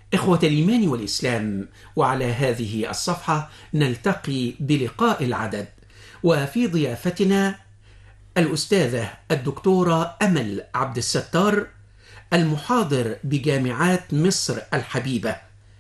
إخوة الإيمان والإسلام وعلى هذه الصفحة نلتقي بلقاء العدد وفي ضيافتنا الأستاذة الدكتورة أمل عبد الستار المحاضر بجامعات مصر الحبيبة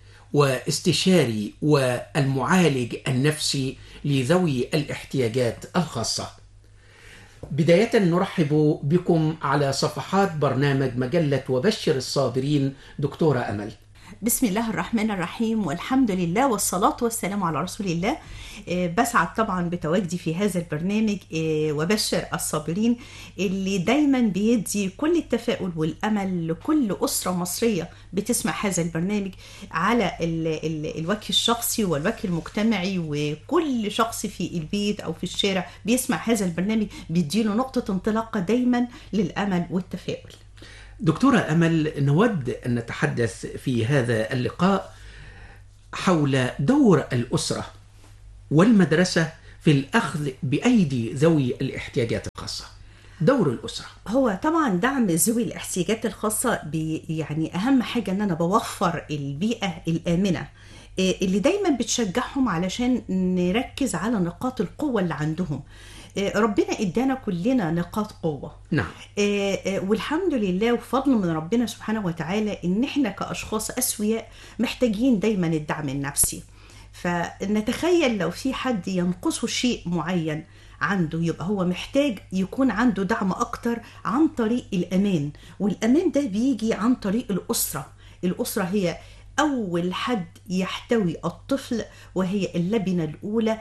واستشاري والمعالج النفسي لذوي الاحتياجات الخاصة بداية نرحب بكم على صفحات برنامج مجلة وبشر الصابرين دكتورة أمل بسم الله الرحمن الرحيم والحمد لله والصلاة والسلام على رسول الله آه، بسعد طبعا بتواجدي في هذا البرنامج آه، وبشر الصابرين اللي دايما بيدي كل التفاؤل والأمل لكل أسرة مصرية بتسمع هذا البرنامج على ال ال الوجه الشخصي والوجه المجتمعي وكل شخص في البيت أو في الشارع بيسمع هذا البرنامج بيديله نقطة انطلاقة دايما للأمل والتفاؤل دكتورة أمل نود أن نتحدث في هذا اللقاء حول دور الأسرة والمدرسة في الأخذ بأيدي ذوي الاحتياجات الخاصة دور الأسرة هو طبعا دعم ذوي الاحتياجات الخاصة بي يعني أهم حاجة إن أنا بوفر البيئة الآمنة إيه اللي دايما بتشجعهم علشان نركز على نقاط القوة اللي عندهم إيه ربنا ادانا كلنا نقاط قوة نعم إيه والحمد لله وفضل من ربنا سبحانه وتعالى ان احنا كاشخاص اسوياء محتاجين دايما الدعم النفسي فنتخيل لو في حد ينقصه شيء معين عنده يبقى هو محتاج يكون عنده دعم اكتر عن طريق الامان والامان ده بيجي عن طريق الاسره الاسره هي اول حد يحتوي الطفل وهي اللبنه الاولى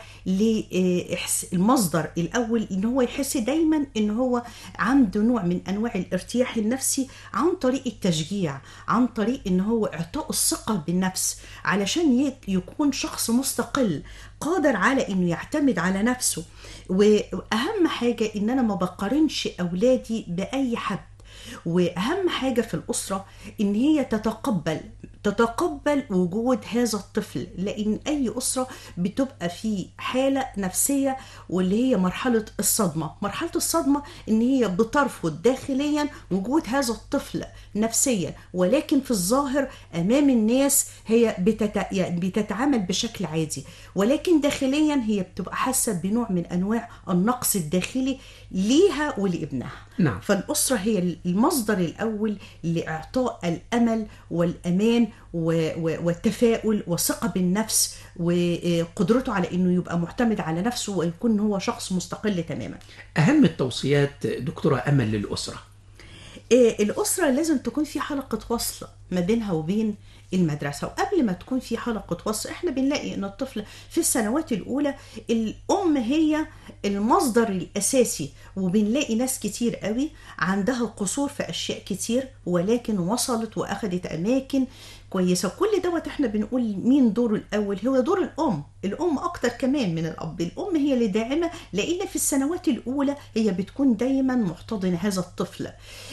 للمصدر الاول ان هو يحس دايما ان هو عنده نوع من انواع الارتياح النفسي عن طريق التشجيع عن طريق ان هو اعطاء الثقه بالنفس علشان يكون شخص مستقل قادر على انه يعتمد على نفسه واهم حاجه ان انا ما بقارنش اولادي باي حد واهم حاجه في الاسره ان هي تتقبل تتقبل وجود هذا الطفل لان اي اسره بتبقى في حاله نفسيه واللي هي مرحله الصدمه مرحله الصدمه ان هي بترفض داخليا وجود هذا الطفل نفسيا ولكن في الظاهر امام الناس هي بتت... يعني بتتعامل بشكل عادي ولكن داخليا هي بتبقى حاسه بنوع من انواع النقص الداخلي ليها ولابنها نعم. فالاسره هي المصدر الاول لاعطاء الامل والامان والتفاؤل والثقه بالنفس وقدرته على انه يبقى معتمد على نفسه ويكون هو شخص مستقل تماما اهم التوصيات دكتوره امل للاسره الاسره لازم تكون في حلقه وصل ما بينها وبين المدرسه وقبل ما تكون في حلقه وصل احنا بنلاقي ان الطفل في السنوات الاولى الام هي المصدر الاساسي وبنلاقي ناس كتير قوي عندها قصور في اشياء كتير ولكن وصلت واخدت اماكن كويسه كل دوت احنا بنقول مين دوره الاول هو دور الام الام اكتر كمان من الاب الام هي اللي داعمه لان في السنوات الاولى هي بتكون دايما محتضنه هذا الطفل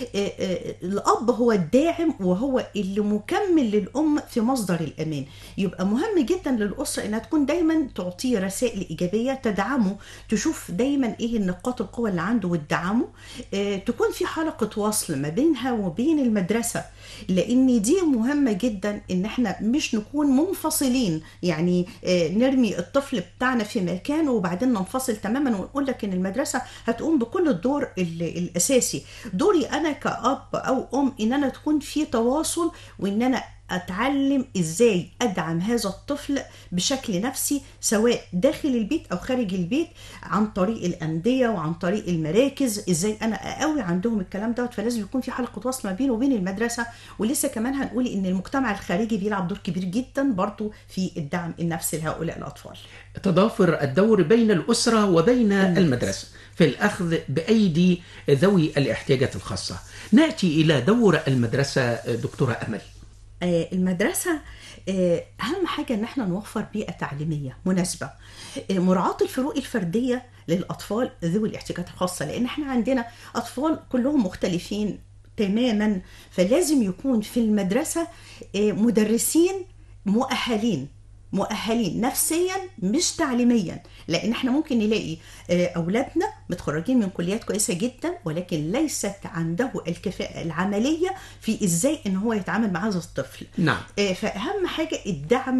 الاب هو الداعم وهو اللي مكمل للام في مصدر الامان يبقى مهم جدا للاسره انها تكون دايما تعطيه رسائل ايجابيه تدعمه تشوف دايما ايه النقاط القوه اللي عنده وتدعمه تكون في حلقه وصل ما بينها وبين المدرسه لان دي مهمه جدا ان احنا مش نكون منفصلين يعني نرمي الطفل بتاعنا في مكانه وبعدين ننفصل تماما ونقول لك ان المدرسه هتقوم بكل الدور الاساسي دوري انا كاب او ام ان انا تكون في تواصل وان انا اتعلم ازاي ادعم هذا الطفل بشكل نفسي سواء داخل البيت او خارج البيت عن طريق الانديه وعن طريق المراكز ازاي انا اقوي عندهم الكلام دوت فلازم يكون في حلقه وصل ما بينه وبين المدرسه ولسه كمان هنقول ان المجتمع الخارجي بيلعب دور كبير جدا برضه في الدعم النفسي لهؤلاء الاطفال تضافر الدور بين الاسره وبين المدرسه في الاخذ بايدي ذوي الاحتياجات الخاصه ناتي الى دور المدرسه دكتوره امل المدرسة أهم حاجة إن احنا نوفر بيئة تعليمية مناسبة مراعاة الفروق الفردية للأطفال ذوي الاحتياجات الخاصة لأن احنا عندنا أطفال كلهم مختلفين تماما فلازم يكون في المدرسة مدرسين مؤهلين مؤهلين نفسيا مش تعليميا لان احنا ممكن نلاقي آه، اولادنا متخرجين من كليات كويسه جدا ولكن ليست عنده الكفاءه العمليه في ازاي ان هو يتعامل مع هذا الطفل نعم آه، فاهم حاجه الدعم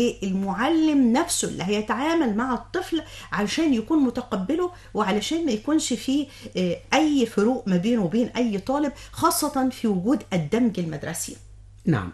للمعلم نفسه اللي هيتعامل مع الطفل علشان يكون متقبله وعلشان ما يكونش فيه آه، اي فروق ما بينه وبين اي طالب خاصه في وجود الدمج المدرسي نعم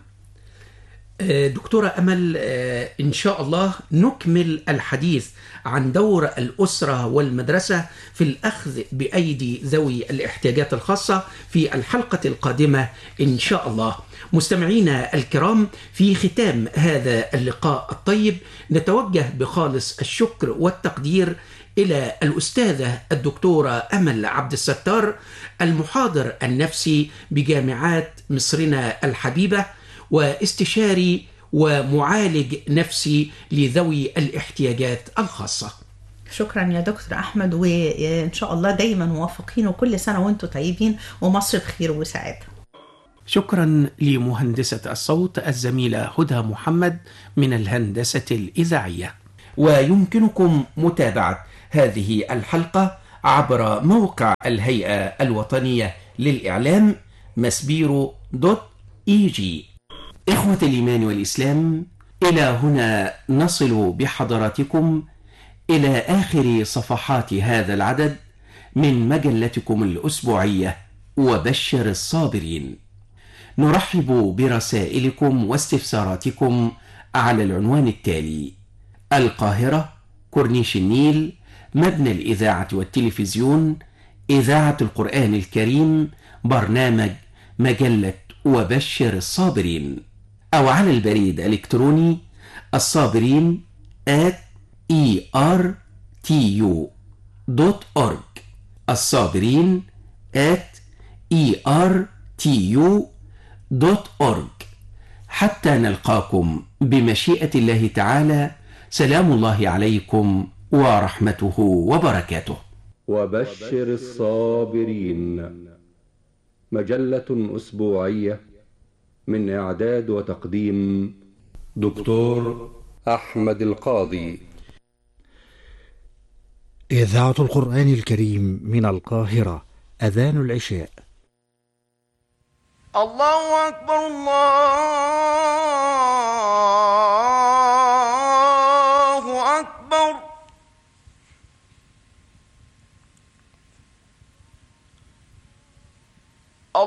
آه، دكتورة أمل آه، إن شاء الله نكمل الحديث عن دور الأسرة والمدرسة في الأخذ بأيدي ذوي الاحتياجات الخاصة في الحلقة القادمة إن شاء الله مستمعينا الكرام في ختام هذا اللقاء الطيب نتوجه بخالص الشكر والتقدير إلى الأستاذة الدكتورة أمل عبد الستار المحاضر النفسي بجامعات مصرنا الحبيبة واستشاري ومعالج نفسي لذوي الاحتياجات الخاصة شكرا يا دكتور احمد وان شاء الله دايما موفقين وكل سنه وانتم طيبين ومصر بخير وسعاده شكرا لمهندسة الصوت الزميلة هدى محمد من الهندسة الإذاعية ويمكنكم متابعة هذه الحلقة عبر موقع الهيئة الوطنية للإعلام مسبيرو دوت إي جي إخوة الإيمان والإسلام إلى هنا نصل بحضراتكم إلى آخر صفحات هذا العدد من مجلتكم الأسبوعية وبشر الصابرين نرحب برسائلكم واستفساراتكم على العنوان التالي القاهرة كورنيش النيل مبنى الإذاعة والتلفزيون إذاعة القرآن الكريم برنامج مجلة وبشر الصابرين أو على البريد الإلكتروني الصابرين at ertu.org الصابرين at ertu.org حتى نلقاكم بمشيئة الله تعالى سلام الله عليكم ورحمته وبركاته وبشر الصابرين مجلة أسبوعية من إعداد وتقديم دكتور أحمد القاضي إذاعة القرآن الكريم من القاهرة أذان العشاء الله أكبر الله